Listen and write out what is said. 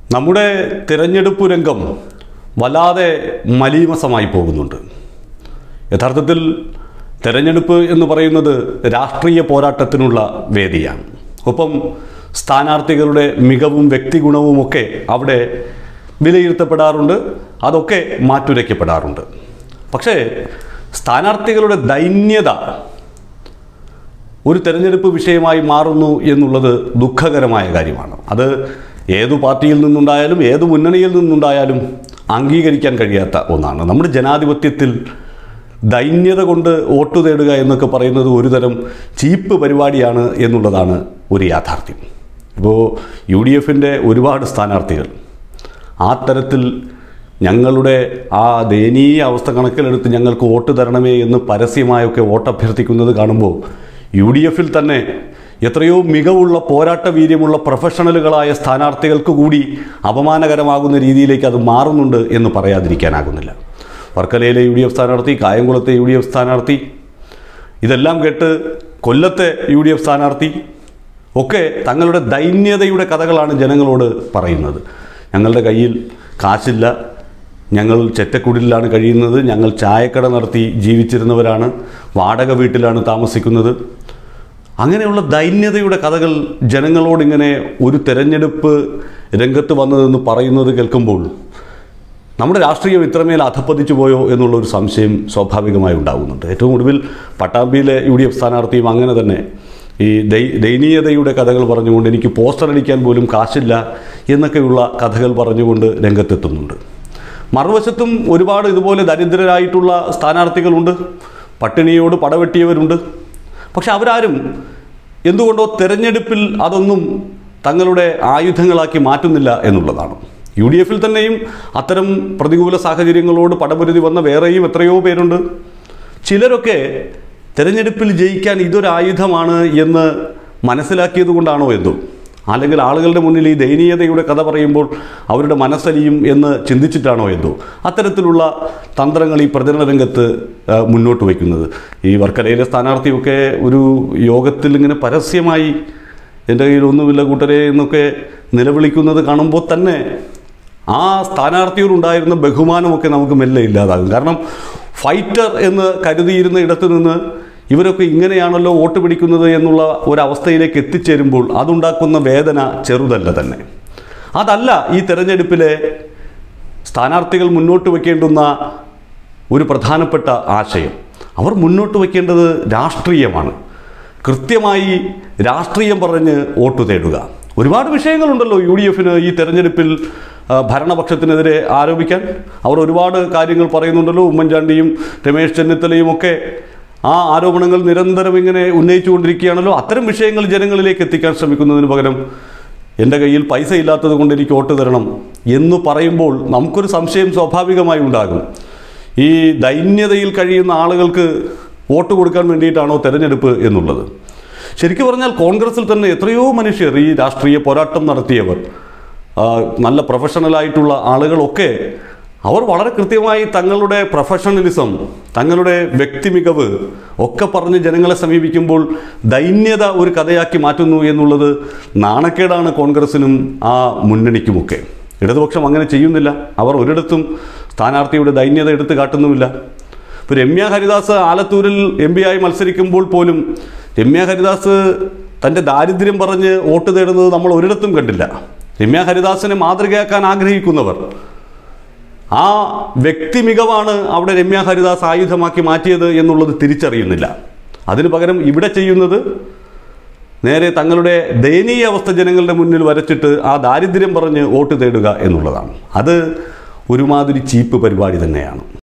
നമ്മുടെ തിരഞ്ഞെടുപ്പ് രംഗം വല്ലാതെ മലീമസമായി പോകുന്നുണ്ട് യഥാർത്ഥത്തിൽ തെരഞ്ഞെടുപ്പ് എന്ന് പറയുന്നത് രാഷ്ട്രീയ പോരാട്ടത്തിനുള്ള വേദിയാണ് ഒപ്പം സ്ഥാനാർത്ഥികളുടെ മികവും വ്യക്തിഗുണവുമൊക്കെ അവിടെ വിലയിരുത്തപ്പെടാറുണ്ട് അതൊക്കെ മാറ്റുരയ്ക്കപ്പെടാറുണ്ട് പക്ഷേ സ്ഥാനാർത്ഥികളുടെ ദൈന്യത ഒരു തെരഞ്ഞെടുപ്പ് വിഷയമായി മാറുന്നു എന്നുള്ളത് ദുഃഖകരമായ കാര്യമാണ് അത് ഏതു പാർട്ടിയിൽ നിന്നുണ്ടായാലും ഏതു മുന്നണിയിൽ നിന്നുണ്ടായാലും അംഗീകരിക്കാൻ കഴിയാത്ത ഒന്നാണ് നമ്മുടെ ജനാധിപത്യത്തിൽ ദൈന്യത കൊണ്ട് വോട്ട് തേടുക എന്നൊക്കെ പറയുന്നത് ഒരുതരം ചീപ്പ് പരിപാടിയാണ് എന്നുള്ളതാണ് ഒരു യാഥാർത്ഥ്യം ഇപ്പോൾ യു ഡി എഫിൻ്റെ ഒരുപാട് സ്ഥാനാർത്ഥികൾ ആ തരത്തിൽ ഞങ്ങളുടെ ആ ദയനീയ അവസ്ഥ കണക്കിലെടുത്ത് ഞങ്ങൾക്ക് വോട്ട് തരണമേ എന്ന് പരസ്യമായൊക്കെ വോട്ട് അഭ്യർത്ഥിക്കുന്നത് കാണുമ്പോൾ യു ഡി എഫിൽ തന്നെ എത്രയോ മികവുള്ള പോരാട്ട വീര്യമുള്ള പ്രൊഫഷണലുകളായ സ്ഥാനാർത്ഥികൾക്ക് കൂടി അപമാനകരമാകുന്ന രീതിയിലേക്ക് അത് മാറുന്നുണ്ട് എന്ന് പറയാതിരിക്കാനാകുന്നില്ല വർക്കലയിലെ യു ഡി എഫ് സ്ഥാനാർത്ഥി കായംകുളത്തെ യു ഡി എഫ് സ്ഥാനാർത്ഥി ഇതെല്ലാം കേട്ട് കൊല്ലത്തെ യു ഡി എഫ് സ്ഥാനാർത്ഥി ഒക്കെ തങ്ങളുടെ ദൈന്യതയുടെ കഥകളാണ് ജനങ്ങളോട് പറയുന്നത് ഞങ്ങളുടെ കയ്യിൽ കാശില്ല ഞങ്ങൾ ചെറ്റക്കുടിലാണ് കഴിയുന്നത് ഞങ്ങൾ ചായക്കട നടത്തി ജീവിച്ചിരുന്നവരാണ് വാടക വീട്ടിലാണ് താമസിക്കുന്നത് അങ്ങനെയുള്ള ദൈന്യതയുടെ കഥകൾ ജനങ്ങളോടിങ്ങനെ ഒരു തെരഞ്ഞെടുപ്പ് രംഗത്ത് വന്നതെന്ന് പറയുന്നത് കേൾക്കുമ്പോൾ നമ്മുടെ രാഷ്ട്രീയം ഇത്രമേൽ അധപ്പതിച്ചു പോയോ എന്നുള്ള ഒരു സംശയം സ്വാഭാവികമായി ഉണ്ടാകുന്നുണ്ട് ഏറ്റവും ഒടുവിൽ പട്ടാമ്പിയിലെ യു ഡി എഫ് സ്ഥാനാർത്ഥിയും അങ്ങനെ തന്നെ ഈ ദൈ ദയനീയതയുടെ കഥകൾ പറഞ്ഞുകൊണ്ട് എനിക്ക് പോസ്റ്റർ അടിക്കാൻ പോലും കാശില്ല എന്നൊക്കെയുള്ള കഥകൾ പറഞ്ഞുകൊണ്ട് രംഗത്തെത്തുന്നുണ്ട് മറുവശത്തും ഒരുപാട് ഇതുപോലെ ദരിദ്രരായിട്ടുള്ള സ്ഥാനാർത്ഥികളുണ്ട് പട്ടിണിയോട് പടവെട്ടിയവരുണ്ട് പക്ഷെ അവരാരും എന്തുകൊണ്ടോ തെരഞ്ഞെടുപ്പിൽ അതൊന്നും തങ്ങളുടെ ആയുധങ്ങളാക്കി മാറ്റുന്നില്ല എന്നുള്ളതാണ് യു ഡി എഫിൽ തന്നെയും അത്തരം പ്രതികൂല സാഹചര്യങ്ങളോട് പടപൊരുതി വന്ന വേറെയും എത്രയോ പേരുണ്ട് ചിലരൊക്കെ തെരഞ്ഞെടുപ്പിൽ ജയിക്കാൻ ഇതൊരു ആയുധമാണ് എന്ന് മനസ്സിലാക്കിയത് കൊണ്ടാണോ എന്തോ അല്ലെങ്കിൽ ആളുകളുടെ മുന്നിൽ ഈ ദയനീയതയുടെ കഥ പറയുമ്പോൾ അവരുടെ മനസ്സലിയും എന്ന് ചിന്തിച്ചിട്ടാണോ എന്തോ അത്തരത്തിലുള്ള തന്ത്രങ്ങൾ ഈ പ്രചരണ രംഗത്ത് ആ, മുന്നോട്ട് വയ്ക്കുന്നത് ഈ വർക്കലയിലെ സ്ഥാനാർത്ഥിയൊക്കെ ഒരു യോഗത്തിൽ ഇങ്ങനെ പരസ്യമായി എൻ്റെ കയ്യിൽ ഒന്നുമില്ല കൂട്ടരെ എന്നൊക്കെ നിലവിളിക്കുന്നത് കാണുമ്പോൾ തന്നെ ആ സ്ഥാനാർത്ഥിയോടുണ്ടായിരുന്ന ബഹുമാനമൊക്കെ നമുക്ക് മെല്ലെ ഇല്ലാതാകും കാരണം ഫൈറ്റർ എന്ന് കരുതിയിരുന്ന ഇടത്ത് നിന്ന് ഇവരൊക്കെ ഇങ്ങനെയാണല്ലോ വോട്ട് പിടിക്കുന്നത് എന്നുള്ള ഒരവസ്ഥയിലേക്ക് എത്തിച്ചേരുമ്പോൾ അതുണ്ടാക്കുന്ന വേദന ചെറുതല്ല തന്നെ അതല്ല ഈ തെരഞ്ഞെടുപ്പിലെ സ്ഥാനാർത്ഥികൾ മുന്നോട്ട് വയ്ക്കേണ്ടുന്ന ഒരു പ്രധാനപ്പെട്ട ആശയം അവർ മുന്നോട്ട് വയ്ക്കേണ്ടത് രാഷ്ട്രീയമാണ് കൃത്യമായി രാഷ്ട്രീയം പറഞ്ഞ് വോട്ട് തേടുക ഒരുപാട് വിഷയങ്ങളുണ്ടല്ലോ യു ഡി എഫിന് ഈ തെരഞ്ഞെടുപ്പിൽ ആ, ഭരണപക്ഷത്തിനെതിരെ ആരോപിക്കാൻ അവർ ഒരുപാട് കാര്യങ്ങൾ പറയുന്നുണ്ടല്ലോ ഉമ്മൻചാണ്ടിയും രമേശ് ചെന്നിത്തലയും ഒക്കെ ആ ആരോപണങ്ങൾ നിരന്തരം ഇങ്ങനെ ഉന്നയിച്ചുകൊണ്ടിരിക്കുകയാണല്ലോ അത്തരം വിഷയങ്ങൾ ജനങ്ങളിലേക്ക് എത്തിക്കാൻ ശ്രമിക്കുന്നതിന് പകരം എൻ്റെ കയ്യിൽ പൈസ ഇല്ലാത്തത് കൊണ്ട് എനിക്ക് വോട്ട് തരണം എന്ന് പറയുമ്പോൾ നമുക്കൊരു സംശയം സ്വാഭാവികമായി ഉണ്ടാകും ഈ ദൈന്യതയിൽ കഴിയുന്ന ആളുകൾക്ക് വോട്ട് കൊടുക്കാൻ വേണ്ടിയിട്ടാണോ തെരഞ്ഞെടുപ്പ് എന്നുള്ളത് ശരിക്കും പറഞ്ഞാൽ കോൺഗ്രസിൽ തന്നെ എത്രയോ മനുഷ്യർ ഈ രാഷ്ട്രീയ പോരാട്ടം നടത്തിയവർ ആ, നല്ല പ്രൊഫഷണലായിട്ടുള്ള ആളുകളൊക്കെ അവർ വളരെ കൃത്യമായി തങ്ങളുടെ പ്രൊഫഷണലിസം തങ്ങളുടെ വ്യക്തിമികവ് ഒക്കെ പറഞ്ഞ് ജനങ്ങളെ സമീപിക്കുമ്പോൾ ദൈന്യത ഒരു കഥയാക്കി മാറ്റുന്നു എന്നുള്ളത് നാണക്കേടാണ് കോൺഗ്രസിനും ആ മുന്നണിക്കുമൊക്കെ ഇടതുപക്ഷം അങ്ങനെ ചെയ്യുന്നില്ല അവർ ഒരിടത്തും സ്ഥാനാർത്ഥിയുടെ ദൈന്യത എടുത്തു കാട്ടുന്നുമില്ല ഇപ്പോൾ രമ്യ ഹരിദാസ് ആലത്തൂരിൽ എം പി ആയി മത്സരിക്കുമ്പോൾ പോലും രമ്യ ഹരിദാസ് തൻ്റെ ദാരിദ്ര്യം പറഞ്ഞ് വോട്ട് തേടുന്നത് നമ്മൾ ഒരിടത്തും കണ്ടില്ല രമ്യ ഹരിദാസിനെ മാതൃകയാക്കാൻ ആഗ്രഹിക്കുന്നവർ ആ വ്യക്തി മികവാണ് അവിടെ രമ്യ ഹരിദാസ് ആയുധമാക്കി മാറ്റിയത് എന്നുള്ളത് തിരിച്ചറിയുന്നില്ല അതിനു പകരം ഇവിടെ ചെയ്യുന്നത് നേരെ തങ്ങളുടെ ദയനീയ അവസ്ഥ ജനങ്ങളുടെ മുന്നിൽ വരച്ചിട്ട് ആ ദാരിദ്ര്യം പറഞ്ഞ് വോട്ട് തേടുക എന്നുള്ളതാണ് അത് ഒരുമാതിരി ചീപ്പ് പരിപാടി തന്നെയാണ്